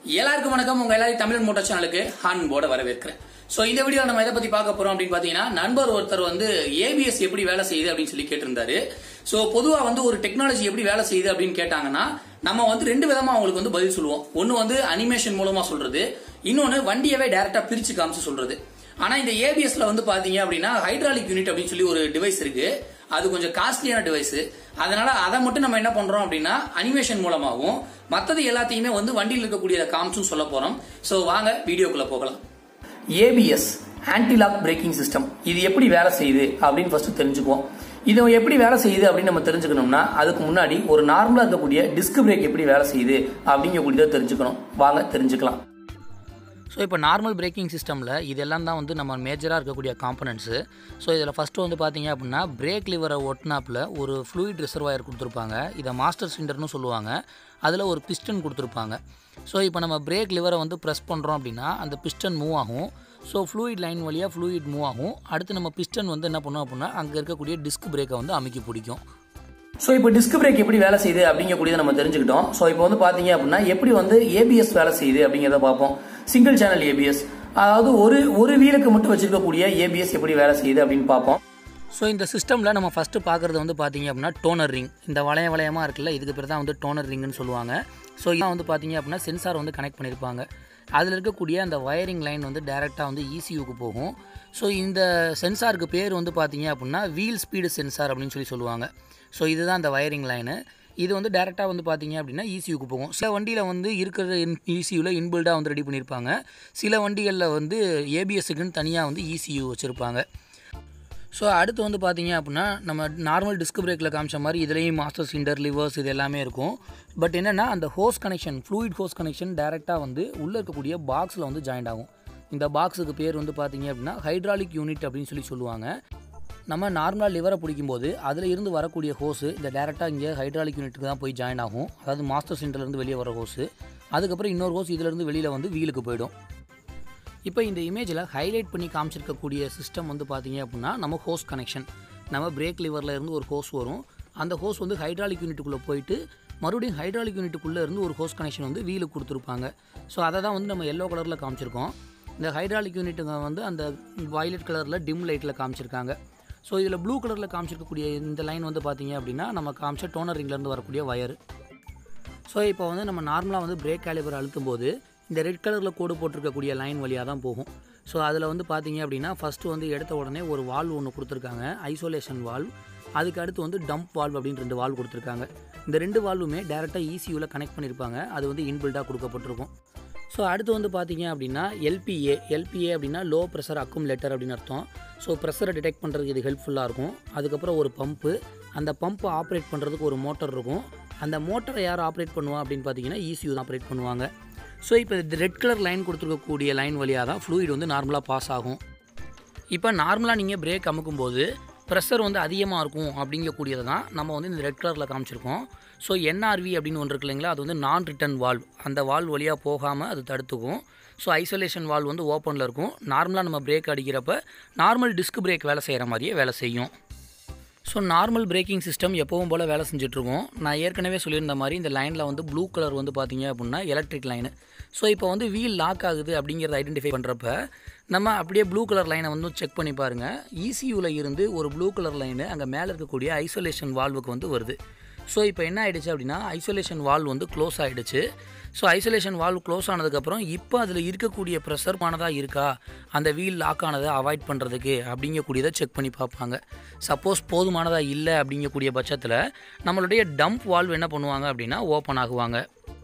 எல்லாருக்கும் வணக்கம் உங்க எல்லாரும் தமிழ் மோட்டார் சேனலுக்கு அன்போட வரவேற்கிறேன் சோ இந்த வீடியோ நம்ம எதை பத்தி பார்க்க போறோம் அப்படின்னு பாத்தீங்கன்னா நண்பர் ஒருத்தர் வந்து ஏபிஎஸ் எப்படி வேலை செய்யுது அப்படின்னு சொல்லி கேட்டிருந்தாரு சோ பொதுவா வந்து ஒரு டெக்னாலஜி எப்படி வேலை செய்யுது அப்படின்னு கேட்டாங்கன்னா நம்ம வந்து ரெண்டு விதமா அவங்களுக்கு வந்து பதில் சொல்லுவோம் ஒன்னு வந்து அனிமேஷன் மூலமா சொல்றது இன்னொன்னு வண்டியவே டைரக்டா பிரிச்சு காமிச்சு சொல்றது ஆனா இந்த ஏபிஎஸ்ல வந்து பாத்தீங்க அப்படின்னா ஹைட்ராலிக் யூனிட் அப்படின்னு சொல்லி ஒரு டிவைஸ் இருக்கு அது கொஞ்சம் காஸ்ட்லியான டிவைஸ் அதனால அதை மட்டும் நம்ம என்ன பண்றோம் அப்படின்னா அனிமேஷன் மூலமாகவும் மத்தது எல்லாத்தையுமே வந்து வண்டியில் இருக்கக்கூடிய காமிச்சும் சொல்ல போறோம் சோ வாங்க வீடியோக்குள்ள போகலாம் ஏபிஎஸ் ஆன்டிலாக் பிரேக்கிங் சிஸ்டம் இது எப்படி வேலை செய்யுது அப்படின்னு ஃபர்ஸ்ட் தெரிஞ்சுக்குவோம் இது எப்படி வேலை செய்யுது அப்படின்னு நம்ம தெரிஞ்சுக்கணும்னா அதுக்கு முன்னாடி ஒரு நார்மலா இருக்கக்கூடிய டிஸ்க் பிரேக் எப்படி வேலை செய்யுது அப்படிங்கக்கூடியதை தெரிஞ்சுக்கணும் வாங்க தெரிஞ்சுக்கலாம் ஸோ இப்போ நார்மல் பிரேக்கிங் சிஸ்டமில் இதெல்லாம் தான் வந்து நம்ம மேஜராக இருக்கக்கூடிய காம்பனன்ட்ஸு ஸோ இதில் ஃபஸ்ட்டு வந்து பார்த்தீங்க அப்படின்னா பிரேக் லிவரை ஒட்டினாப்பில் ஒரு ஃப்ளூயிட் ரிசர்வாயர் கொடுத்துருப்பாங்க இதை மாஸ்டர் சிலிண்டர்னு சொல்லுவாங்க அதில் ஒரு பிஸ்டன் கொடுத்துருப்பாங்க ஸோ இப்போ நம்ம பிரேக் லிவரை வந்து ப்ரெஸ் பண்ணுறோம் அப்படின்னா அந்த பிஸ்டன் மூவ் ஆகும் ஸோ ஃப்ளூயிட் லைன் வழியாக ஃப்ளூயிட் மூவ் ஆகும் அடுத்து நம்ம பிஸ்டன் வந்து என்ன பண்ணோம் அப்படின்னா அங்கே இருக்கக்கூடிய டிஸ்க் பிரேக்கை வந்து அமைக்கி பிடிக்கும் ஸோ இப்போ டிஸ்க் பிரேக் எப்படி வேலை செய்யுது அப்படிங்கக்கூடியதை நம்ம தெரிஞ்சுக்கிட்டோம் ஸோ இப்போ வந்து பார்த்தீங்க அப்படின்னா எப்படி வந்து ஏபிஎஸ் வேலை செய்யுது அப்படிங்கிறத பார்ப்போம் சிங்கிள் சேனல் ஏபிஎஸ் அதாவது ஒரு ஒரு வீலுக்கு மட்டும் வச்சிருக்கக்கூடிய ஏபிஎஸ் எப்படி வேலை செய்யுது அப்படின்னு பார்ப்போம் ஸோ இந்த சிஸ்டமில் நம்ம ஃபஸ்ட்டு பார்க்குறது வந்து பார்த்தீங்க அப்படின்னா டோனர் ரிங் இந்த வளைய வளையமாக இருக்குல்ல இதுக்கு பேர் தான் வந்து டோனர் ரிங்னு சொல்லுவாங்க ஸோ இதான் வந்து பார்த்தீங்க அப்படின்னா சென்சார் வந்து கனெக்ட் பண்ணியிருப்பாங்க அதில் இருக்கக்கூடிய அந்த வயரிங் லைன் வந்து டேரெக்டாக வந்து இசியூக்கு போகும் ஸோ இந்த சென்சாருக்கு பேர் வந்து பார்த்தீங்க அப்படின்னா வீல் ஸ்பீடு சென்சார் அப்படின்னு சொல்லி சொல்லுவாங்க ஸோ இதுதான் அந்த வயரிங் லைனு இது வந்து டேரெக்டாக வந்து பார்த்தீங்க அப்படின்னா இசியூக்கு போகும் சில வண்டியில் வந்து இருக்கிற இசியூவில் இன்பில்டாக வந்து ரெடி பண்ணியிருப்பாங்க சில வண்டிகளில் வந்து ஏபிஎஸ்ஸுக்குன்னு தனியாக வந்து இசியூ வச்சுருப்பாங்க ஸோ அடுத்து வந்து பார்த்தீங்க அப்படின்னா நம்ம நார்மல் டிஸ்க் பிரேக்கில் காமிச்ச மாதிரி இதுலேயும் மாஸ்டர் சிலிண்டர் லிவர்ஸ் இது எல்லாமே இருக்கும் பட் என்னென்னா அந்த hose connection fluid hose connection டேரெக்டாக வந்து உள்ளே இருக்கக்கூடிய பாக்ஸில் வந்து ஜாயிண்ட் ஆகும் இந்த பாக்ஸுக்கு பேர் வந்து பார்த்தீங்க அப்படின்னா ஹைட்ராலிக் யூனிட் அப்படின்னு சொல்லி சொல்லுவாங்க நம்ம நார்மலாக லிவரை பிடிக்கும்போது அதில் இருந்து வரக்கூடிய ஹோஸு இந்த டேரெக்டாக இங்கே ஹைட்ராலிக் யூனிட்டுக்கு தான் போய் ஜாயின் ஆகும் அதாவது மாஸ்டர் சிலிண்டர்லேருந்து வெளியே வர ஹோஸு அதுக்கப்புறம் இன்னொரு ஹோஸ் இதிலேருந்து வெளியில் வந்து வீலுக்கு போயிடும் இப்போ இந்த இமேஜில் ஹைலைட் பண்ணி காமிச்சிருக்கக்கூடிய சிஸ்டம் வந்து பார்த்தீங்க அப்படின்னா நம்ம ஹோஸ் கனெக்ஷன் நம்ம பிரேக் லிவரில் இருந்து ஒரு ஹோஸ் வரும் அந்த ஹோஸ் வந்து ஹைட்ராலிக் யூனிட்டுக்குள்ளே போயிட்டு மறுபடியும் ஹைட்ராலிக் யூனிட்டுக்குள்ளே இருந்து ஒரு ஹோஸ் கனெக்ஷன் வந்து வீலுக்கு கொடுத்துருப்பாங்க ஸோ அதை தான் வந்து நம்ம எல்லோ கலரில் காமிச்சிருக்கோம் இந்த ஹைட்ராலிக் யூனிட்டுங்க வந்து அந்த வயலட் கலரில் டிம் லைட்டில் காமிச்சிருக்காங்க ஸோ இதில் ப்ளூ கலரில் காமிச்சிருக்கக்கூடிய இந்த லைன் வந்து பார்த்தீங்க அப்படின்னா நம்ம காமிச்ச டோனர் ரிங்லேருந்து வரக்கூடிய வயர் ஸோ இப்போ வந்து நம்ம நார்மலாக வந்து பிரேக் கேலிபர் அழுத்தும் போது இந்த ரெட் கலரில் கோடு போட்டிருக்கக்கூடிய லைன் வழியாக தான் போகும் ஸோ அதில் வந்து பார்த்தீங்க அப்படின்னா ஃபஸ்ட்டு வந்து எடுத்த உடனே ஒரு வால்வ் ஒன்று கொடுத்துருக்காங்க ஐசோலேஷன் வால்வ் அதுக்கு அடுத்து வந்து டம்ப் வால்வ் அப்படின்னு ரெண்டு வால்வ் கொடுத்துருக்காங்க இந்த ரெண்டு வால்வுமே டேரெக்டாக இசியூவில் கனெக்ட் பண்ணியிருப்பாங்க அது வந்து இன்பில்டாக கொடுக்கப்பட்டிருக்கும் ஸோ அடுத்து வந்து பார்த்தீங்க அப்படின்னா எல்பிஏ எல்பிஏ அப்படின்னா லோ ப்ரெஷர் அக்குமுலேட்டர் அப்படின்னு அர்த்தம் ஸோ ப்ரெஷரை டிடெக்ட் பண்ணுறதுக்கு இது ஹெல்ப்ஃபுல்லாக இருக்கும் அதுக்கப்புறம் ஒரு பம்பு அந்த பம்பை ஆப்ரேட் பண்ணுறதுக்கு ஒரு மோட்டர் இருக்கும் அந்த மோட்டரை யார் ஆப்ரேட் பண்ணுவா அப்படின்னு பார்த்தீங்கன்னா ஈஸியூ ஆப்ரேட் பண்ணுவாங்க ஸோ இப்போ இந்த ரெட் கலர் லைன் கொடுத்துருக்கக்கூடிய லைன் வழியாக தான் ஃப்ளூயிட் வந்து நார்மலாக பாஸ் ஆகும் இப்போ நார்மலாக நீங்கள் பிரேக் அமுக்கும்போது ப்ரெஷர் வந்து அதிகமாக இருக்கும் அப்படிங்கக்கூடியதை தான் நம்ம வந்து இந்த ரெட் கலரில் காமிச்சிருக்கோம் ஸோ என்ஆர்வி அப்படின்னு ஒன்று இருக்கு இல்லைங்களா அது வந்து நான் ரிட்டன் வால்வ் அந்த வால்வ் வழியாக போகாமல் அது தடுத்துக்கும் ஸோ ஐசோலேஷன் வால்வ் வந்து ஓப்பனில் இருக்கும் நார்மலாக நம்ம பிரேக் அடிக்கிறப்ப நார்மல் டிஸ்க் பிரேக் வேலை செய்கிற மாதிரியே வேலை செய்யும் ஸோ நார்மல் பிரேக்கிங் சிஸ்டம் எப்பவும் போல் வேலை செஞ்சுட்ருக்கோம் நான் ஏற்கனவே சொல்லியிருந்த மாதிரி இந்த லைனில் வந்து ப்ளூ கலர் வந்து பார்த்தீங்க அப்படின்னா எலக்ட்ரிக் லைனு ஸோ இப்போ வந்து வீல் லாக் ஆகுது அப்படிங்கிறத ஐடென்டிஃபை பண்ணுறப்ப நம்ம அப்படியே ப்ளூ கலர் லைனை வந்து செக் பண்ணி பாருங்கள் இசியூவில் இருந்து ஒரு ப்ளூ கலர் லைனு அங்கே மேலே இருக்கக்கூடிய ஐசோலேஷன் வால்வுக்கு வந்து வருது ஸோ இப்போ என்ன ஆகிடுச்சு அப்படின்னா ஐசோலேஷன் வால்வ் வந்து க்ளோஸ் ஆகிடுச்சு ஸோ ஐசோலேஷன் வால்வ் க்ளோஸ் ஆனதுக்கப்புறம் இப்போ அதில் இருக்கக்கூடிய ப்ரெஷர் ஆனதாக இருக்கா அந்த வீல் லாக் ஆனதை அவாய்ட் பண்ணுறதுக்கு அப்படிங்கக்கூடியதை செக் பண்ணி பார்ப்பாங்க சப்போஸ் போதுமானதாக இல்லை அப்படிங்கக்கூடிய பட்சத்தில் நம்மளுடைய டம்ப் வால்வ் என்ன பண்ணுவாங்க அப்படின்னா ஓப்பன் ஆகுவாங்க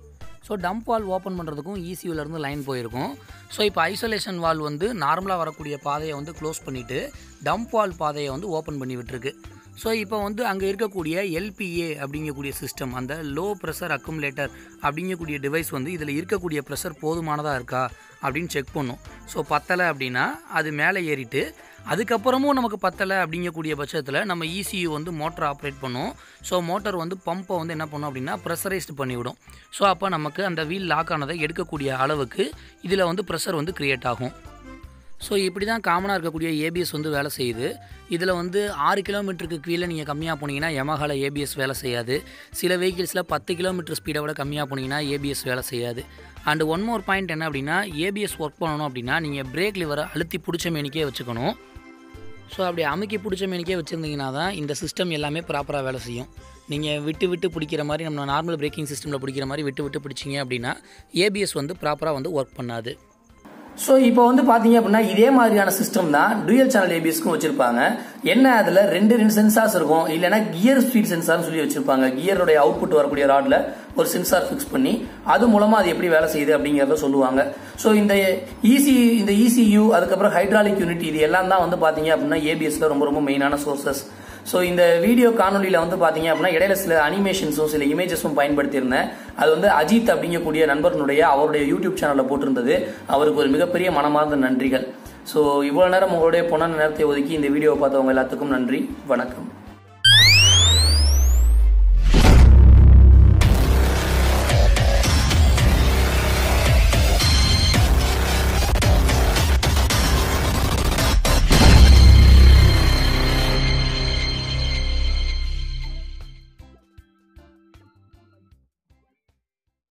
ஸோ டம்ப் வால் ஓப்பன் பண்ணுறதுக்கும் இசியூலேருந்து லைன் போயிருக்கும் ஸோ இப்போ ஐசோலேஷன் வால் வந்து நார்மலாக வரக்கூடிய பாதையை வந்து க்ளோஸ் பண்ணிவிட்டு டம்ப் வால் பாதையை வந்து ஓப்பன் பண்ணி விட்டுருக்கு ஸோ இப்போ வந்து அங்கே இருக்கக்கூடிய எல்பிஏ அப்படிங்கக்கூடிய சிஸ்டம் அந்த லோ ப்ரெஷர் அக்குமுலேட்டர் அப்படிங்கக்கூடிய டிவைஸ் வந்து இதில் இருக்கக்கூடிய ப்ரெஷர் போதுமானதாக இருக்கா அப்படின்னு செக் பண்ணும் ஸோ பத்தலை அப்படின்னா அது மேலே ஏறிட்டு அதுக்கப்புறமும் நமக்கு பத்தலை அப்படிங்கக்கூடிய பட்சத்தில் நம்ம இசியூ வந்து மோட்டர் ஆப்ரேட் பண்ணும் ஸோ மோட்டர் வந்து பம்பை வந்து என்ன பண்ணும் அப்படின்னா ப்ரெஷரைஸ்டு பண்ணிவிடும் ஸோ அப்போ நமக்கு அந்த வீல் லாக் ஆனதை எடுக்கக்கூடிய அளவுக்கு இதில் வந்து ப்ரெஷர் வந்து க்ரியேட் ஆகும் ஸோ இப்படி தான் காமனாக இருக்கக்கூடிய ஏபிஎஸ் வந்து வேலை செய்யுது இதில் வந்து ஆறு கிலோமீட்டருக்கு கீழே நீங்கள் கம்மியாக போனீங்கன்னா யமஹால ஏபிஎஸ் வேலை செய்யாது சில வெஹிக்கிள்ஸில் பத்து கிலோமீட்டர் ஸ்பீடை விட கம்மியாக போனீங்கன்னா ஏபிஎஸ் வேலை செய்யாது அண்ட் ஒன் மோர் பாயிண்ட் என்ன அப்படின்னா ஏபிஎஸ் ஒர்க் பண்ணணும் அப்படின்னா நீங்கள் பிரேக் லிவரை அழுத்தி பிடிச்ச மேனிக்கே வச்சுக்கணும் ஸோ அப்படி அமுக்கி பிடிச்ச மேனிக்கே வச்சுருந்தீங்கன்னா தான் இந்த சிஸ்டம் எல்லாமே ப்ராப்பராக வேலை செய்யும் நீங்கள் விட்டு விட்டு பிடிக்கிற மாதிரி நம்ம நார்மல் பிரேக்கிங் சிஸ்டமில் பிடிக்கிற மாதிரி விட்டு விட்டு பிடிச்சிங்க அப்படின்னா ஏபிஎஸ் வந்து ப்ராப்பராக வந்து ஒர்க் பண்ணாது ஸோ இப்போ வந்து பார்த்தீங்க அப்படின்னா இதே மாதிரியான சிஸ்டம் தான் டூயல் சேனல் ஏபிஎஸ்க்கும் வச்சிருப்பாங்க என்ன அதில் ரெண்டு ரெண்டு சென்சார்ஸ் இருக்கும் இல்லைன்னா கியர் ஸ்பீட் சென்சார்னு சொல்லி வச்சிருப்பாங்க கியருடைய அவுட்புட் வரக்கூடிய ராட்ல ஒரு சென்சார் ஃபிக்ஸ் பண்ணி அது மூலமா அது எப்படி வேலை செய்யுது அப்படிங்கிறத சொல்லுவாங்க ஸோ இந்த இசி இந்த இசியூ அதுக்கப்புறம் ஹைட்ராலிக் யூனிட் இது எல்லாம் தான் வந்து பார்த்தீங்க அப்படின்னா ஏபிஎஸ்ல ரொம்ப ரொம்ப மெயினான சோர்சஸ் ஸோ இந்த வீடியோ காணொலியில் வந்து பார்த்தீங்க அப்படின்னா இடையில சில அனிமேஷன்ஸும் சில இமேஜஸும் பயன்படுத்தியிருந்தேன் அது வந்து அஜித் அப்படிங்கக்கூடிய நண்பர்களுடைய அவருடைய யூடியூப் சேனலில் போட்டிருந்தது அவருக்கு ஒரு மிகப்பெரிய மனமார்ந்த நன்றிகள் ஸோ இவ்வளோ நேரம் உங்களுடைய பொண்ணான நேரத்தை ஒதுக்கி இந்த வீடியோவை பார்த்தவங்க எல்லாத்துக்கும் நன்றி வணக்கம்